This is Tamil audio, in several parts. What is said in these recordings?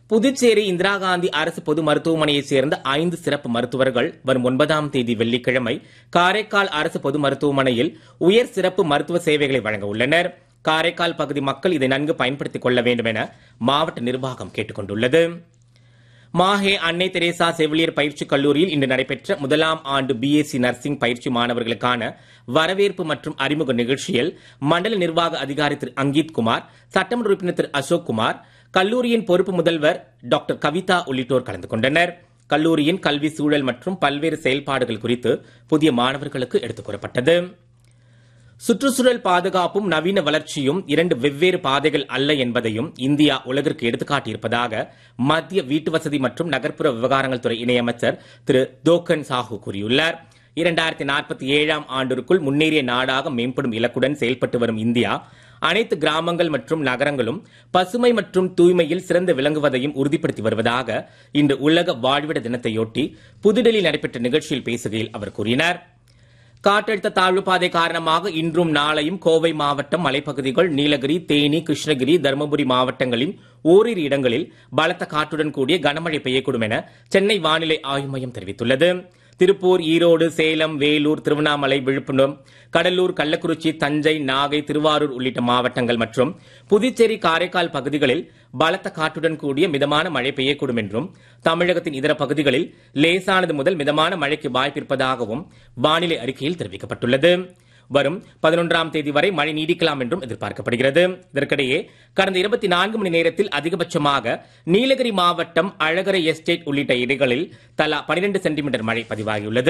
புதுச்சேரி இந்திரா காந்தி அரசு பொது மருத்துவமனையைச் சேர்ந்த ஐந்து சிறப்பு மருத்துவர்கள் வரும் ஒன்பதாம் தேதி வெள்ளிக்கிழமை காரைக்கால் அரசு பொது மருத்துவமனையில் உயர் சிறப்பு மருத்துவ சேவைகளை வழங்க உள்ளனர் காரைக்கால் பகுதி மக்கள் இதை நன்கு பயன்படுத்திக் கொள்ள வேண்டும் என மாவட்ட நிர்வாகம் கேட்டுக் கொண்டுள்ளது மாஹே அன்னை தெரேசா செவிலியர் பயிற்சி கல்லூரியில் இன்று நடைபெற்ற முதலாம் ஆண்டு பிஎஸ்சி நர்சிங் பயிற்சி மாணவர்களுக்கான வரவேற்பு மற்றும் அறிமுக நிகழ்ச்சியில் மண்டல நிர்வாக அதிகாரி திரு அங்கீத் குமார் சட்டமன்ற உறுப்பினர் திரு அசோக் குமார் கல்லூரியின் பொறுப்பு முதல்வர் டாக்டர் கவிதா உள்ளிட்டோர் கலந்து கொண்டனர் கல்லூரியின் கல்வி சூழல் மற்றும் பல்வேறு செயல்பாடுகள் குறித்து புதிய மாணவர்களுக்கு எடுத்துக் கூறப்பட்டது சுற்றுச்சூழல் பாதுகாப்பும் நவீன வளர்ச்சியும் இரண்டு வெவ்வேறு பாதைகள் அல்ல என்பதையும் இந்தியா உலகிற்கு எடுத்துக்காட்டியிருப்பதாக மத்திய வீட்டு வசதி மற்றும் நகர்ப்புற விவகாரங்கள் துறை இணையமைச்சர் திரு தோக்கன் சாஹூ கூறியுள்ளார் இரண்டாயிரத்தி நாற்பத்தி ஏழாம் ஆண்டிற்குள் முன்னேறிய நாடாக மேம்படும் இலக்குடன் செயல்பட்டு வரும் இந்தியா அனைத்து கிராமங்கள் மற்றும் நகரங்களும் பசுமை மற்றும் தூய்மையில் சிறந்து விளங்குவதையும் உறுதிப்படுத்தி வருவதாக இன்று உலக வாழ்விட தினத்தையொட்டி புதுடெல்லியில் நடைபெற்ற நிகழ்ச்சியில் பேசுகையில் அவர் கூறினார் காற்றழுத்த தாழ்வு பாதை காரணமாக இன்றும் நாளையும் கோவை மாவட்டம் மலைப்பகுதிகள் நீலகிரி தேனி கிருஷ்ணகிரி தருமபுரி மாவட்டங்களின் ஓரிரு இடங்களில் பலத்த காற்றுடன் கூடிய கனமழை பெய்யக்கூடும் என சென்னை வானிலை ஆய்வு மையம் தெரிவித்துள்ளது திருப்பூர் ஈரோடு சேலம் வேலூர் திருவண்ணாமலை விழுப்புரம் கடலூர் கள்ளக்குறிச்சி தஞ்சை நாகை திருவாரூர் உள்ளிட்ட மாவட்டங்கள் மற்றும் புதுச்சேரி காரைக்கால் பகுதிகளில் பலத்த காற்றுடன் கூடிய மிதமான மழை பெய்யக்கூடும் என்றும் தமிழகத்தின் இதர பகுதிகளில் லேசானது முதல் மிதமான மழைக்கு வாய்ப்பிருப்பதாகவும் வானிலை அறிக்கையில் தெரிவிக்கப்பட்டுள்ளது வரும் பதினொன்றாம் தேதி வரை மழை நீடிக்கலாம் என்றும் எதிர்பார்க்கப்படுகிறது இதற்கிடையே கடந்த இருபத்தி நான்கு மணி நேரத்தில் அதிகபட்சமாக நீலகிரி மாவட்டம் அழகரை எஸ்டேட் உள்ளிட்ட இடங்களில் தலா பனிரெண்டு சென்டிமீட்டர் மழை பதிவாகியுள்ளது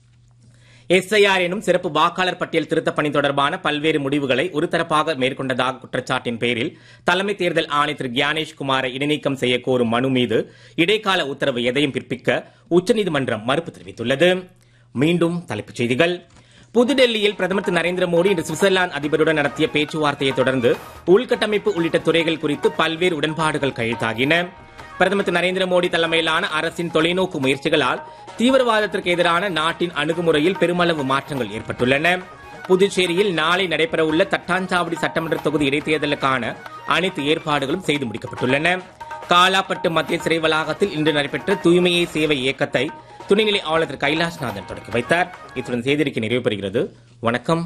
எஸ்ஐஆர் எனும் சிறப்பு வாக்காளர் பட்டியல் திருத்தப் பணி தொடர்பான பல்வேறு முடிவுகளை ஒருதரப்பாக மேற்கொண்டதாக குற்றச்சாட்டின் பேரில் தலைமை தேர்தல் ஆணையர் திரு கியானேஷ் குமாரை இடைநீக்கம் செய்ய கோரும் மனு மீது இடைக்கால உத்தரவு எதையும் பிற்பிக்க உச்சநீதிமன்றம் மறுப்பு தெரிவித்துள்ளது மீண்டும் தலைப்புச் செய்திகள் புதுடெல்லியில் பிரதமர் திரு நரேந்திர மோடி இன்று சுவிட்சர்லாந்து அதிபருடன் நடத்திய பேச்சுவார்த்தையை தொடர்ந்து உள்கட்டமைப்பு உள்ளிட்ட துறைகள் குறித்து பல்வேறு உடன்பாடுகள் கையெழுத்தாகின பிரதமர் திரு நரேந்திர மோடி தலைமையிலான அரசின் தொலைநோக்கு முயற்சிகளால் தீவிரவாதத்திற்கு எதிரான நாட்டின் அணுகுமுறையில் பெருமளவு மாற்றங்கள் ஏற்பட்டுள்ளன புதுச்சேரியில் நாளை நடைபெறவுள்ள தட்டாஞ்சாவடி சட்டமன்ற தொகுதி இடைத்தேர்தலுக்கான அனைத்து ஏற்பாடுகளும் செய்து முடிக்கப்பட்டுள்ளன காலாப்பட்டு மத்திய சிறை வளாகத்தில் இன்று நடைபெற்ற தூய்மையை சேவை இயக்கத்தை துணைநிலை ஆளுநர் திரு கைலாஷ்நாதன் தொடங்கி வைத்தார் இத்துடன் செய்திருக்கை நிறைவு பெறுகிறது வணக்கம்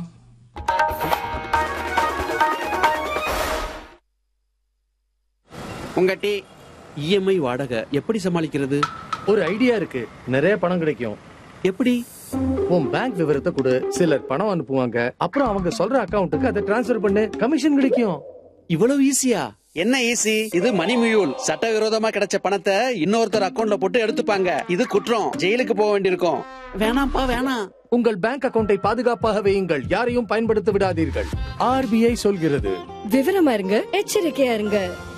உங்க டீ இஎம்ஐ வாடகை எப்படி சமாளிக்கிறது ஒரு ஐடியா இருக்கு நிறைய பணம் கிடைக்கும் எப்படி உன் பேங்க் விவரத்தை கொடு சிலர் பணம் அனுப்புவாங்க அப்புறம் அவங்க சொல்ற அக்கவுண்ட்டுக்கு அதை டிரான்ஸ்ஃபர் பண்ணு கமிஷன் கிடைக்கும் இவ்வளவு ஈஸியா என்ன ஈஸி இது மணி மியூல் சட்டவிரோதமா கிடைச்ச பணத்தை இன்னொருத்தர் அக்கவுண்ட்ல போட்டு எடுத்துப்பாங்க இது குற்றம் ஜெயிலுக்கு போக வேண்டியிருக்கும் வேணாம்ப்பா வேணாம் உங்கள் பேங்க் அக்கவுண்டை பாதுகாப்பாக வையுங்கள் யாரையும் பயன்படுத்த விடாதீர்கள் ஆர்பிஐ சொல்கிறது விவரமா இருங்க எச்சரிக்கையா இருங்க